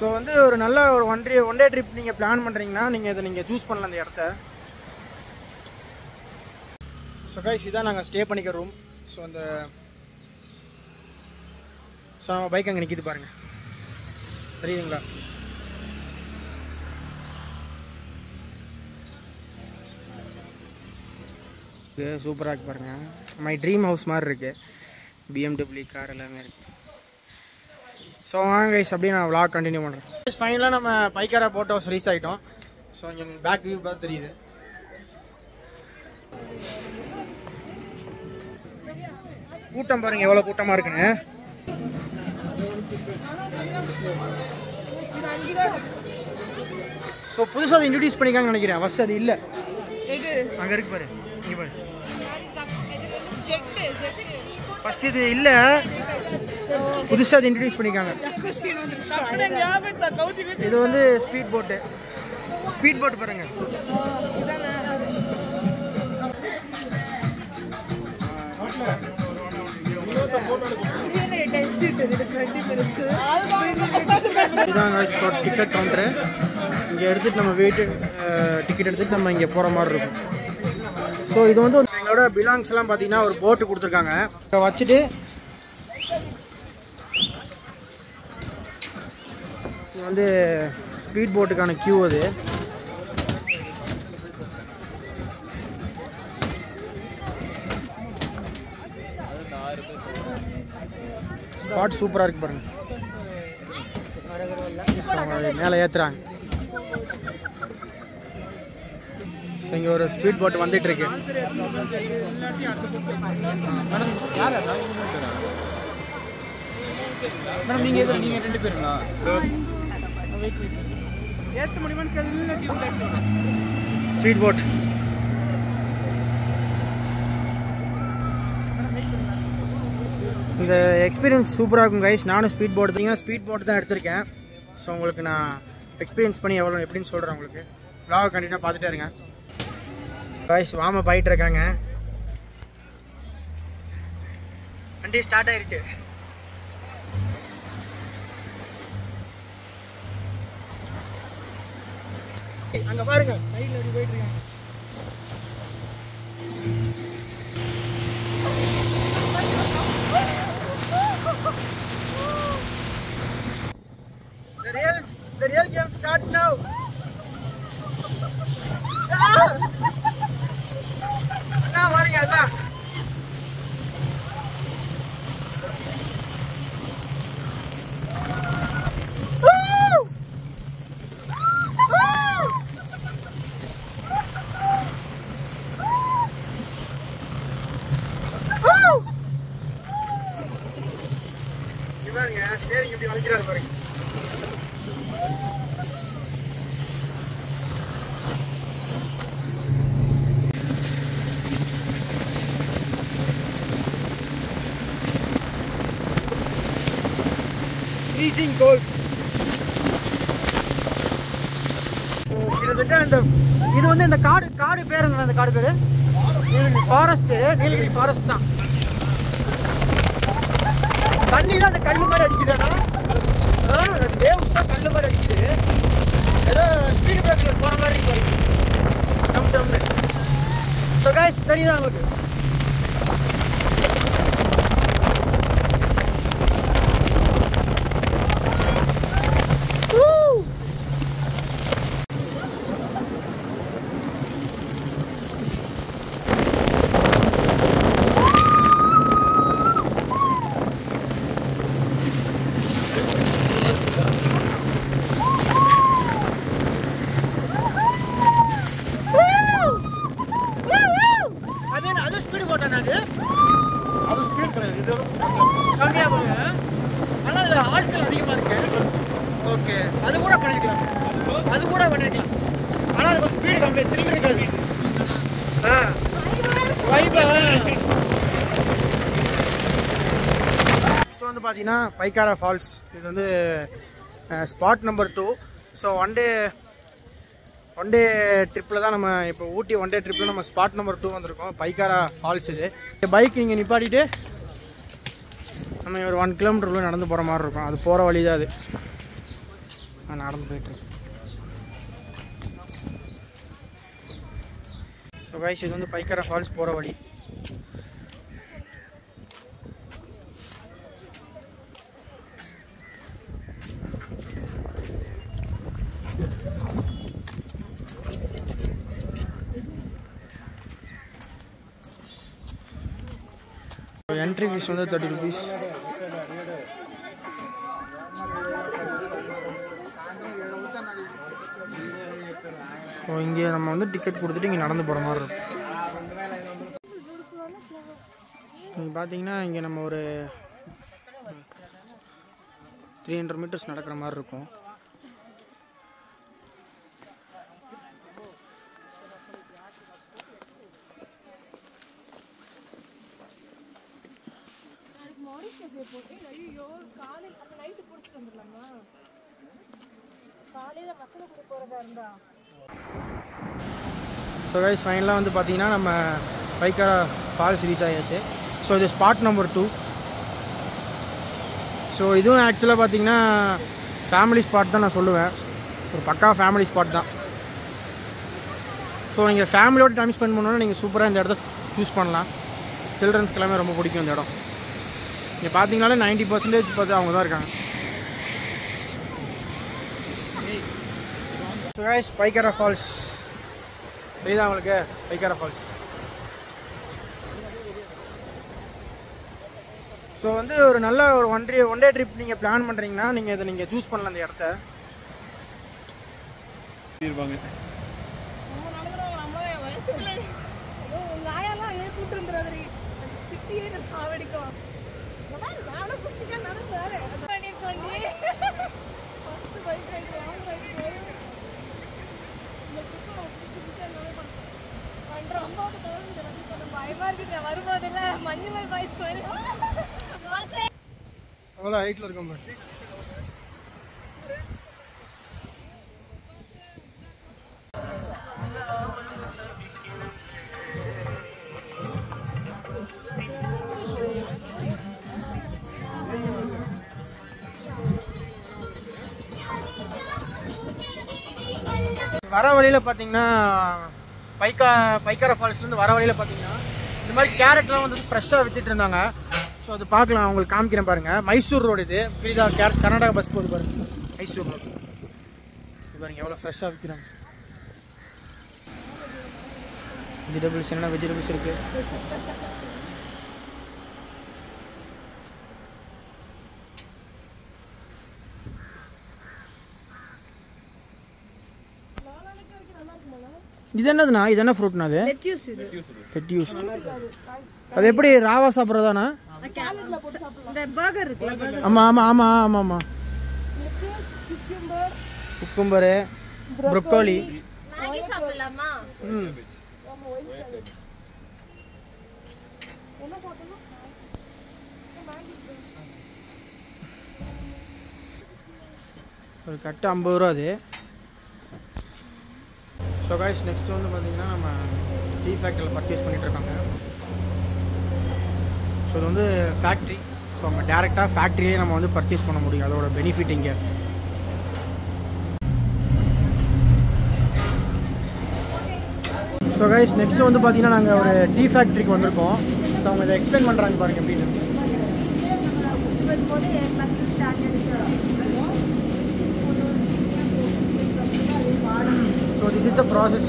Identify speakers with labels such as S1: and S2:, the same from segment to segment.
S1: So வந்து ஒரு நல்ல ஒரு one day one day trip நீங்கள் பிளான் பண்ணுறீங்கன்னா நீங்கள் இதை நீங்கள் சூஸ் பண்ணலாம் அந்த இடத்த ஸோ கைஸ் இதான் நாங்கள் ஸ்டே பண்ணிக்க ரூம் ஸோ அந்த ஸோ நம்ம பைக் அங்கே நிற்கிது பாருங்கள் தெரியுதுங்களா சூப்பராக இருக்கு பாருங்க மை ட்ரீம் ஹவுஸ் மாதிரி இருக்கு பிஎம்டபிள்யூ கார் எல்லாமே இருக்கு ஸோ வாங்க கைஸ் அப்படியே நான் vlog கண்டினியூ பண்ணுறேன் ஃபைனலாக நம்ம பைக்காரா போட் ஹவுஸ் ரீச் ஆகிட்டோம் ஸோ இங்கே பேக் வியூ பார்த்து தெரியுது கூட்டம் பாருங்க எவ்வளோ கூட்டமாக இருக்குன்னு ஸோ புதுசாக அதை இன்ட்ரடியூஸ் பண்ணிக்காங்கன்னு நினைக்கிறேன் ஃபஸ்ட் அது இல்லை அங்கே இருக்கு பாரு இங்கே பாரு ஃபர்ஸ்ட் இது இல்லை புதுசாக அதை இன்ட்ரடியூஸ் பண்ணிக்காங்க இது வந்து ஸ்பீட் போட்டு ஸ்பீட் போட் பாருங்க இதான் டிக்கெட் கவுண்டரு இங்கே எடுத்துட்டு நம்ம வெயிட்டு டிக்கெட் எடுத்துட்டு நம்ம இங்கே போகிற மாதிரி இருக்கும் ஸோ இது வந்து எங்களோட பிலாங்ஸ் எல்லாம் பார்த்தீங்கன்னா ஒரு போட்டு கொடுத்துருக்காங்க இதை வச்சுட்டு இது வந்து ஸ்பீட் போட்டுக்கான கியூ அது ஸ்பாட் சூப்பராக இருக்கு பாருங்க மேலே ஏற்றுறாங்க இங்கே ஒரு ஸ்பீட் போட் வந்துட்டு இருக்கு மேடம் நீங்கள் எதில் நீங்கள் ரெண்டு பேருங்களா ஏற்ற முடியுமான்னு ஸ்பீட் போட் இந்த எக்ஸ்பீரியன்ஸ் சூப்பராக இருக்கும் கைஸ் நானும் ஸ்பீட் போட் தான் ஸ்பீட் போட் தான் எடுத்திருக்கேன் ஸோ உங்களுக்கு நான் எக்ஸ்பீரியன்ஸ் பண்ணி எவ்வளோ எப்படின்னு சொல்கிறேன் உங்களுக்கு vlog கண்டிப்பாக பார்த்துட்டே இருங்க கைஸ் வாம போயிட்டு இருக்காங்க வண்டி ஸ்டார்ட் ஆயிருச்சு அங்க பாருங்க சைடுல அப்படி போயிட்டு இருக்காங்க The real, the real game starts now. அண்ணா பாருங்க அண்ணா இங்க பாருங்க ஸ்டேரிங் எப்படி வளைக்கிறாரு பாருங்க ஃப்ரீசிங் கோல்ட் கிட்டத்தட்ட அந்த இது வந்து இந்த காடு காடு பேர் என்ன அந்த காடு பேர் நீலகிரி ஃபாரஸ்ட் நீலகிரி ஃபாரஸ்ட் தான் தண்ணி தான் அந்த கல் மாதிரி அடிக்குதாடா வேவ்ஸ் தான் கல் மாதிரி அடிக்குது ஏதோ ஸ்பீட் பிரேக்கில் போகிற மாதிரி இருக்கு பாருங்க. டம் டம்னு ஸோ கைஸ் தெரியுதா உங்களுக்கு அது என்ன அது ஸ்பீடு போட்டானா அது
S2: அது ஸ்பீட் கிடையாது இது
S1: கம்மியாக போகுங்க ஆனால் அதில் ஆட்கள் அதிகமாக இருக்கு ஓகே அது கூட பண்ணிருக்கலாம் அது கூட பண்ணிருக்கலாம் ஆனால் அது கொஞ்சம் ஸ்பீடு கம்மி திரும்பி இருக்காது ஆ வைபா நெக்ஸ்ட் வந்து பார்த்தீங்கன்னா பைக்காரா ஃபால்ஸ் இது வந்து spot number two so one day one day ட்ரிப்பில் தான் நம்ம இப்போ ஊட்டி ஒன் டே ட்ரிப்பில் நம்ம ஸ்பாட் நம்பர் டூ வந்திருக்கோம் பைக்காரா ஃபால்ஸ் இது பைக் இங்கே நிப்பாட்டிட்டு நம்ம ஒரு ஒன் கிலோமீட்டர் உள்ள நடந்து போகிற மாதிரி இருக்கும் அது போகிற வழி தான் அது நான் நடந்து போயிட்டுருக்கேன் ஸோ கைஸ் இது வந்து பைக்கரா ஃபால்ஸ் போகிற வழி என்ட்ரி ஃபீஸ் வந்து தேர்ட்டி ருபீஸ் ஸோ இங்கே நம்ம வந்து டிக்கெட் கொடுத்துட்டு இங்கே நடந்து போகிற மாதிரி இருக்கும் நீங்கள் பார்த்தீங்கன்னா இங்கே நம்ம ஒரு த்ரீ ஹண்ட்ரட் மீட்டர்ஸ் நடக்கிற மாதிரி இருக்கும்
S3: ஐயோ காலை அப்ப நைட்டு குடிச்சிட்டு வந்துடலாமா காலையில மசாலா குடி போறதா இருந்தா
S1: ஸோ கைஸ் ஃபைனலாக வந்து பார்த்தீங்கன்னா நம்ம பைக்காரா ஃபால்ஸ் ரீச் ஆகியாச்சு ஸோ இது ஸ்பாட் நம்பர் டூ ஸோ இதுவும் ஆக்சுவலாக பார்த்தீங்கன்னா ஃபேமிலி ஸ்பாட் தான் நான் சொல்லுவேன் ஒரு பக்கா ஃபேமிலி ஸ்பாட் தான் ஸோ நீங்கள் ஃபேமிலியோட டைம் ஸ்பெண்ட் பண்ணணும்னா நீங்கள் சூப்பராக இந்த இடத்த சூஸ் பண்ணலாம் சில்ட்ரன்ஸ்க்கு எல்லாமே ரொம்ப பிடிக்கும் இந்த இடம் இங்கே பார்த்தீங்கனாலே நைன்ட்டி பர்சன்டேஜ் பார்த்து அவங்க தான் இருக்காங்க ஸோ கைஸ் பைக்காரா ஃபால்ஸ் தெரியுதா உங்களுக்கு பைக்காரா ஃபால்ஸ் ஸோ வந்து ஒரு நல்ல ஒரு one day one day trip நீங்கள் பிளான் பண்ணுறீங்கன்னா நீங்கள் இதை நீங்கள் சூஸ் பண்ணலாம் அந்த இடத்த
S2: இருப்பாங்க
S3: நம்ம நடக்கிறோம் நம்மளே என் வயசு இல்லை ஐயோ, உங்க ஆயாலாம் ஏன் கூட்டு வந்துடாதீ திட்டியே நான் சாவடிக்கும் நானும் புஸ்திக்கா நடந்தாரு பண்ணிருக்கோண்டி first bike ride long ride இந்த ட்ரிப்பு புதுசு புதுசாக எல்லாமே பண்ணுறோம் பண்ணுறோம் அம்மாவுக்கு தோணுது எல்லாத்தையும் பண்ண பயமா இருக்கு நான் வரும்போதில்ல மஞ்சுமல் பாய்ஸ் மாதிரி
S1: அவ்வளோ ஹைட்டில் இருக்கும் பாரு. வர வழியில் பார்த்தீங்கன்னா பைக்கா பைக்காரா ஃபால்ஸ்லேருந்து வர வழியில் பார்த்தீங்கன்னா இந்த மாதிரி கேரட்லாம் வந்து ஃப்ரெஷ்ஷாக வித்துட்டு இருந்தாங்க ஸோ அது பார்க்கலாம் உங்களுக்கு காமிக்கிறேன் பாருங்க மைசூர் ரோடு இது புரியுதா கேரட் கர்நாடகா பஸ் போகுது பாருங்க மைசூர் ரோடு இது பாருங்க எவ்வளோ ஃப்ரெஷ்ஷாக விற்கிறாங்க வெஜிடபிள்ஸ் என்னென்ன வெஜிடபிள்ஸ் இருக்கு இது என்னதுண்ணா இது என்ன ஃப்ரூட்னா அது
S3: லெட்யூஸ் இது
S1: ரெட்யூஸ் அது எப்படி ராவா சாப்பிட்றதாண்ணா
S3: கேலட்ல போட்டு சாப்பிடலாம் இந்த பர்கர் இருக்குல்ல பர்கர்
S1: ஆமாம் ஆமாம் ஆமாம் ஆமாம் ஆமாம்
S3: lettuce cucumber
S1: cucumber broccoli
S3: Maggi சாப்பிடலாமா
S1: ம்
S3: என்ன சாப்பிடணும்
S1: ஒரு கட்டு ஐம்பது ரூபா அது ஸோ காய்ஸ் நெக்ஸ்ட் வந்து பார்த்தீங்கன்னா நம்ம டீ ஃபேக்டரியில் பர்ச்சேஸ் பண்ணிட்டு இருக்காங்க ஸோ இது வந்து ஃபேக்ட்ரி ஸோ நம்ம டேரெக்டாக ஃபேக்ட்ரியே நம்ம வந்து பர்ச்சேஸ் பண்ண முடியும் அதோட பெனிஃபிட் இங்கே ஸோ கைஸ் நெக்ஸ்ட் வந்து பார்த்தீங்கன்னா நாங்கள் ஒரு டீ ஃபேக்ட்ரிக்கு வந்திருக்கோம் ஸோ அவங்க இதை எக்ஸ்பிளைன் பண்ணுறாங்க பாருங்க எப்படின்னு
S3: வரும்போது என் glass
S1: so this is a process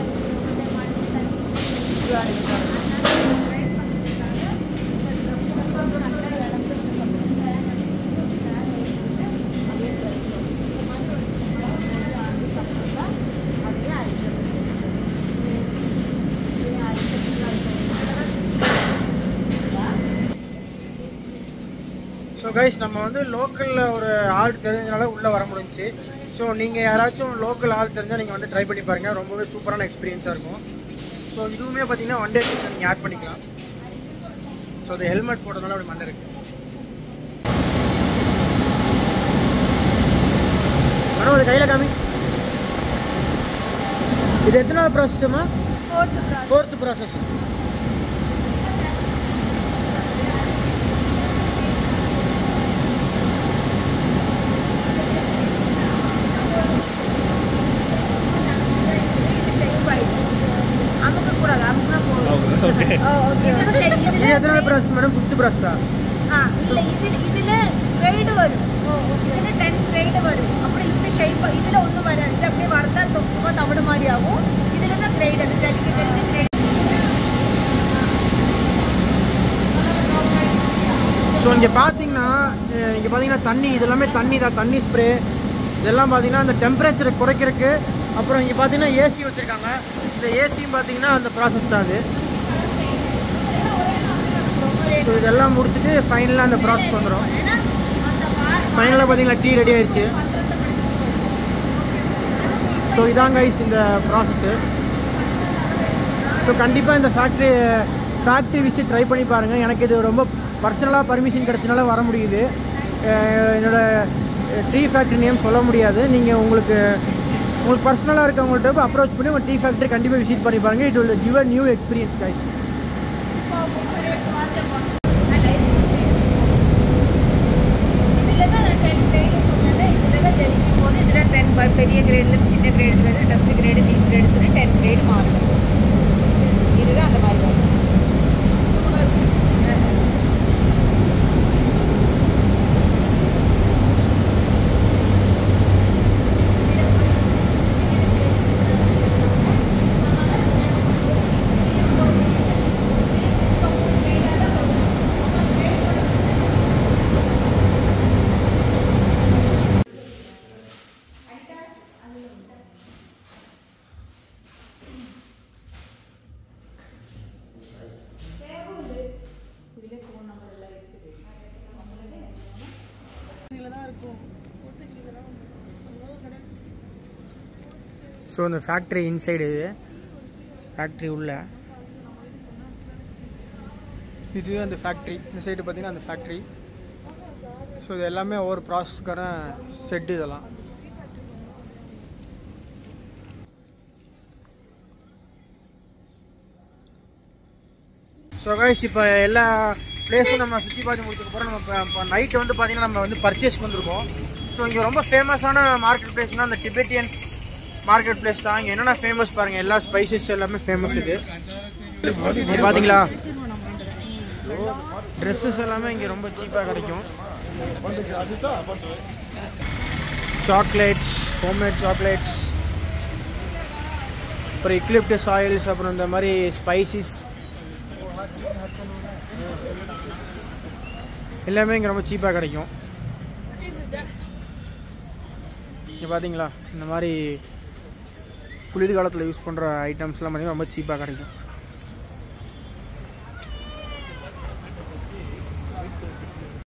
S1: so guys நம்ம வந்து லோக்கலில் ஒரு ஆள் தெரிஞ்சனால உள்ளே வர முடிஞ்சுச்சு ஸோ நீங்கள் யாராச்சும் லோக்கல் ஆள் தெரிஞ்சால் நீங்கள் வந்து ட்ரை பண்ணி பாருங்கள் ரொம்பவே சூப்பரான எக்ஸ்பீரியன்ஸாக இருக்கும் ஸோ இதுவுமே பார்த்தீங்கன்னா ஒன் டே ட்ரிப் நீங்கள் ஆட் பண்ணிக்கலாம் ஸோ அது ஹெல்மெட் போட்டதுனால அப்படி மண்ணை இருக்கு மேடம் அது கையில் காமி இது எத்தனாவது ப்ராசஸ்மா ஃபோர்த்து ப்ராசஸ்
S3: ഓക്കെ
S1: இது எத்தனாவது ப்ராசஸ் மேடம் ஃபிஃப்த் ப்ராசஸா
S3: ആ ഇല്ല ഇതിൽ ഇതില് ഗ്രേഡ് വരും ഇതിന് ടെൻ ഗ്രേഡ് വരും അപ്പോൾ ഇതിന്റെ ഷേപ്പ് ഇതിലൊന്നും വരാൻ ഇത് அப்படியே വറുത്താൽ ചുമ്മാ തവിട് മാതിരി ആവും ഇതിലെല്ലാം ഗ്രേഡ് അത് ജലിക്ക് ജലിക്ക് ഗ്രേഡ്
S1: ஸோ இங்கே பார்த்தீங்கன்னா இங்கே பார்த்தீங்கன்னா தண்ணி இது எல்லாமே தண்ணி தான் தண்ணி ஸ்ப்ரே இதெல்லாம் பார்த்தீங்கன்னா அந்த டெம்பரேச்சரை குறைக்கிறதுக்கு அப்புறம் இங்கே பார்த்தீங்கன்னா ஏசி வச்சுருக்காங்க இந்த ஏசியும் பார்த்தீங்கன்னா அந்த ப்ராசஸ் தான் அது ஸோ இதெல்லாம் முடிச்சுட்டு ஃபைனலாக அந்த ப்ராசஸ் வந்துடும் ஃபைனலாக பார்த்தீங்கன்னா டீ ரெடி ஆயிடுச்சு ஸோ இதான் கைஸ் இந்த ப்ராசஸ்ஸு ஸோ கண்டிப்பாக இந்த ஃபேக்ட்ரி ஃபேக்ட்ரி விசிட் ட்ரை பண்ணி பாருங்கள் எனக்கு இது ரொம்ப பர்சனலாக பர்மிஷன் கிடச்சனால வர முடியுது அஹ் என்னோட டீ ஃபேக்ட்ரி நேம் சொல்ல முடியாது நீங்கள் உங்களுக்கு உங்களுக்கு பர்சனலாக இருக்கவங்கள்ட்ட போய் அப்ரோச் பண்ணி உங்கள் டீ ஃபேக்ட்ரி கண்டிப்பாக விசிட் பண்ணி பாருங்கள் it will give a new experience guys
S3: ഇതിലെല്ലാം ടെൻ ഗ്രേഡ് சொன்னது ഇതിലെല്ലാം ജലിക്കും போது ഇതിലെ ടെൻ பெரிய கிரேடில் சின்ன கிரேடில் வரும் டஸ்ட் கிரேடு லீஃப் கிரேடு சொல்லி டென் கிரேடு மாறும் இதுதான் அந்த மாதிரி வரும்
S1: ஸோ இந்த ஃபேக்ட்ரி இன்சைடு இது ஃபேக்ட்ரி உள்ள இது அந்த ஃபேக்ட்ரி இந்த சைடு பார்த்தீங்கன்னா அந்த ஃபேக்ட்ரி ஸோ இது எல்லாமே ஒவ்வொரு ப்ராசஸ்க்கான செட்டு இதெல்லாம் ஸோ கைஸ் இப்போ எல்லா பிளேஸும் நம்ம சுற்றி பார்த்து முடிச்சதுக்கப்புறம் நம்ம இப்போ நைட்டு வந்து பார்த்தீங்கன்னா நம்ம வந்து பர்ச்சேஸ்க்கு வந்திருக்கோம் ஸோ இங்கே ரொம்ப ஃபேமஸான மார்க்கெட் பிளேஸ்னால் அந்த டிபெட்டியன் மார்க்கெட் பிளேஸ் தான் இங்கே என்னென்ன ஃபேமஸ் பாருங்கள் எல்லா ஸ்பைசஸ் எல்லாமே ஃபேமஸ் இது இங்க பார்த்தீங்களா ட்ரெஸ்ஸஸ் எல்லாமே இங்கே ரொம்ப சீப்பாக கிடைக்கும் சாக்லேட்ஸ் ஹோம்மேட் சாக்லேட்ஸ் அப்புறம் இக்லிப்டஸ் ஆயில்ஸ் அப்புறம் இந்த மாதிரி ஸ்பைசிஸ் எல்லாமே இங்கே ரொம்ப சீப்பாக கிடைக்கும் இங்கே பார்த்தீங்களா இந்த மாதிரி குளிர்காலத்தில் யூஸ் பண்ணுற ஐட்டம்ஸ்லாம் பார்த்தீங்கன்னா ரொம்ப சீப்பாக கிடைக்கும்